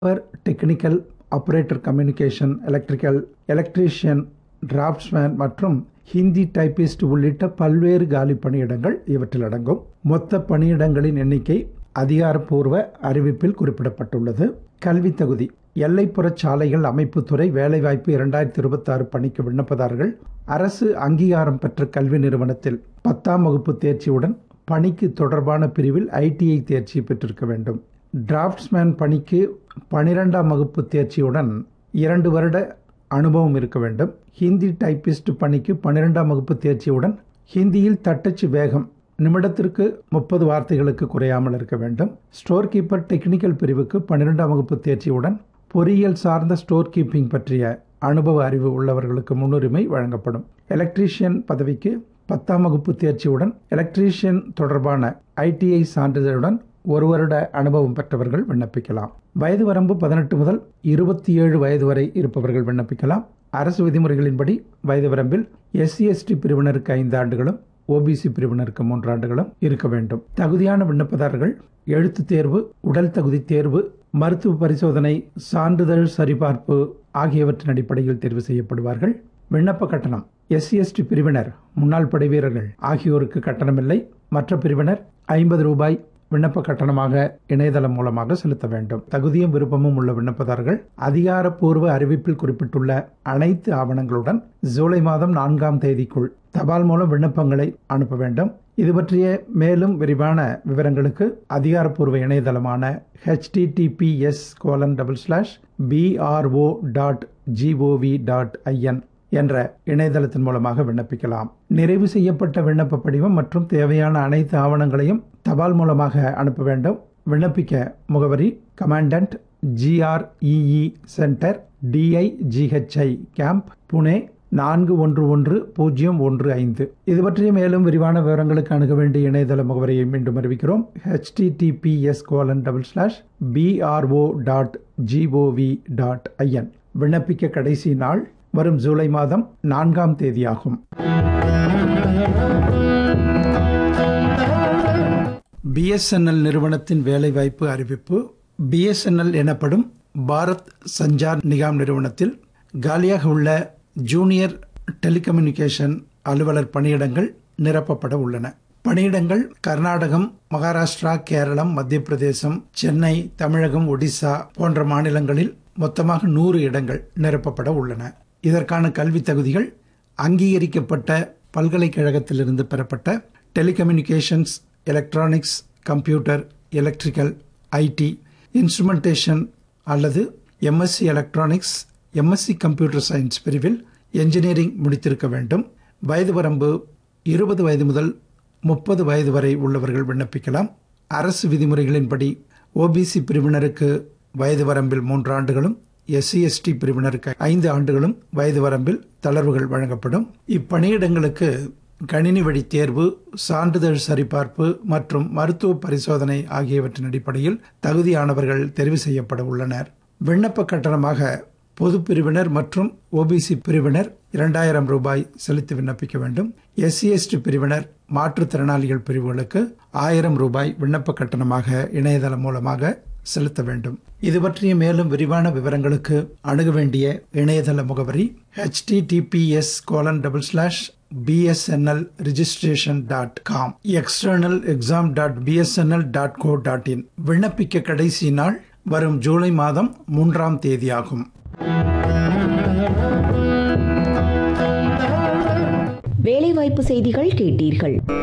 power technical operator communication electrical electrician draftsman மற்றும் Hindi typist உள்ளிட்ட பல்வேறு காலி பணியிடங்கள் இவற்றில் அடங்கும் மொத்த பணியிடங்களின் எண்ணிக்கை அதிகாரப்பூர்வ அறிவிப்பில் குறிப்பிடப்பட்டுள்ளது கல்வி தகுதி எல்லைப்புற சாலைகள் அமைப்புத்துறை வேலைவாய்ப்பு இரண்டாயிரத்தி இருபத்தாறு பணிக்கு விண்ணப்பதாரர்கள் அரசு அங்கீகாரம் பெற்ற கல்வி நிறுவனத்தில் பத்தாம் வகுப்பு தேர்ச்சியுடன் பணிக்கு தொடர்பான பிரிவில் ஐடிஐ தேர்ச்சி பெற்றிருக்க வேண்டும் டிராஃப்ட்ஸ்மேன் பணிக்கு பனிரெண்டாம் வகுப்பு தேர்ச்சியுடன் இரண்டு வருட அனுபவம் இருக்க வேண்டும் ஹிந்தி டைப்பிஸ்ட் பணிக்கு பன்னிரெண்டாம் வகுப்பு தேர்ச்சியுடன் ஹிந்தியில் தட்டச்சு வேகம் நிமிடத்திற்கு முப்பது வார்த்தைகளுக்கு குறையாமல் இருக்க வேண்டும் ஸ்டோர் கீப்பர் டெக்னிக்கல் பிரிவுக்கு பன்னிரெண்டாம் வகுப்பு தேர்ச்சியுடன் பொறியியல் சார்ந்த ஸ்டோர் கீப்பிங் பற்றிய அனுபவ அறிவு உள்ளவர்களுக்கு முன்னுரிமை வழங்கப்படும் எலக்ட்ரீஷியன் பதவிக்கு பத்தாம் வகுப்பு தேர்ச்சியுடன் எலக்ட்ரீஷியன் தொடர்பான ஐடிஐ சான்றிதழுடன் ஒரு வருட அனுபவம் பெற்றவர்கள் விண்ணப்பிக்கலாம் வயது வரம்பு பதினெட்டு முதல் இருபத்தி ஏழு வயது வரை இருப்பவர்கள் விண்ணப்பிக்கலாம் அரசு விதிமுறைகளின்படி வயது வரம்பில் எஸ்சி எஸ்டி பிரிவினருக்கு ஐந்து ஆண்டுகளும் ஓபிசி பிரிவினருக்கு மூன்று ஆண்டுகளும் இருக்க வேண்டும் தகுதியான விண்ணப்பதாரர்கள் எழுத்து தேர்வு உடல் தகுதி தேர்வு மருத்துவ பரிசோதனை சான்றிதழ் சரிபார்ப்பு ஆகியவற்றின் அடிப்படையில் தேர்வு செய்யப்படுவார்கள் விண்ணப்ப கட்டணம் எஸ்சி எஸ்டி பிரிவினர் முன்னாள் படை வீரர்கள் ஆகியோருக்கு கட்டணமில்லை மற்ற பிரிவினர் ஐம்பது ரூபாய் விண்ணப்ப கட்டணமாக இணையதளம் மூலமாக செலுத்த வேண்டும் தகுதியும் விருப்பமும் உள்ள விண்ணப்பதாரர்கள் அதிகாரப்பூர்வ அறிவிப்பில் குறிப்பிட்டுள்ள அனைத்து ஆவணங்களுடன் ஜூலை மாதம் நான்காம் தேதிக்குள் தபால் மூலம் விண்ணப்பங்களை அனுப்ப வேண்டும் இது பற்றிய மேலும் விரிவான விவரங்களுக்கு அதிகாரப்பூர்வ இணையதளமான HTTPS colon double slash PRO dot GOV dot IN என்ற இணையதளத்தின் மூலமாக விண்ணப்பிக்கலாம் நிறைவு செய்யப்பட்ட விண்ணப்ப படிவம் மற்றும் தேவையான அனைத்து ஆவணங்களையும் தபால் மூலமாக அனுப்ப வேண்டும் விண்ணப்பிக்க முகவரி commandant GREE centre DIGHI camp Pune நான்கு ஒன்று ஒன்று பூஜ்ஜியம் ஒன்று ஐந்து இது பற்றிய மேலும் விரிவான விவரங்களுக்கு அணுக வேண்டிய இணையதள முகவரியை மீண்டும் அறிவிக்கிறோம் HTTPS colon double slash PRO dot GOV dot IN விண்ணப்பிக்க கடைசி நாள் வரும் ஜூலை மாதம் நான்காம் தேதியாகும் பிஎஸ்என்எல் நிறுவனத்தின் வேலைவாய்ப்பு அறிவிப்பு பிஎஸ்என்எல் எனப்படும் பாரத் சஞ்சார் நிகாம் நிறுவனத்தில் காலியாக உள்ள ஜூனியர் டெலிகம்யூனிகேஷன் அலுவலர் பணியிடங்கள் நிரப்பப்பட உள்ளன பணியிடங்கள் கர்நாடகம் மகாராஷ்டிரா கேரளம் மத்திய பிரதேசம் சென்னை தமிழகம் ஒடிசா போன்ற மாநிலங்களில் மொத்தமாக நூறு இடங்கள் நிரப்பப்பட உள்ளன இதற்கான கல்வி தகுதிகள் அங்கீகரிக்கப்பட்ட பல்கலைக்கழகத்திலிருந்து பெறப்பட்ட telecommunications electronics computer electrical IT instrumentation அல்லது MSc electronics MSc computer science பிரிவில் என்ஜினியரிங் முடித்திருக்க வேண்டும் வயது வரம்பு இருபது வயது முதல் முப்பது வயது வரை உள்ளவர்கள் விண்ணப்பிக்கலாம் அரசு விதிமுறைகளின்படி ஓபிசி பிரிவினருக்கு வயது வரம்பில் மூன்று ஆண்டுகளும் எஸ்சி எஸ்டி பிரிவினருக்கு ஐந்து ஆண்டுகளும் வயது வரம்பில் தளர்வுகள் வழங்கப்படும் இப்பணியிடங்களுக்கு கணினி வழி தேர்வு சான்றிதழ் சரிபார்ப்பு மற்றும் மருத்துவ பரிசோதனை ஆகியவற்றின் அடிப்படையில் தகுதியானவர்கள் தெரிவு செய்யப்பட உள்ளனர் விண்ணப்ப கட்டணமாக பொது பிரிவினர் மற்றும் ஓபிசி பிரிவினர் இரண்டாயிரம் ரூபாய் செலுத்தி விண்ணப்பிக்க வேண்டும் எஸ்சி எஸ்டி பிரிவினர் மாற்றுத்திறனாளிகள் பிரிவுகளுக்கு ஆயிரம் ரூபாய் விண்ணப்ப கட்டணமாக இணையதளம் மூலமாக செலுத்த வேண்டும் இது பற்றிய மேலும் விரிவான விவரங்களுக்கு அணுக வேண்டிய இணையதள முகவரி HTTPS colon double slash BSNL registration dot com external exam dot BSNL dot co dot in விண்ணப்பிக்க கடைசி நாள் வரும் ஜூலை மாதம் மூன்றாம் தேதியாகும் வேலைவாய்ப்பு செய்திகள் கேட்டீர்கள்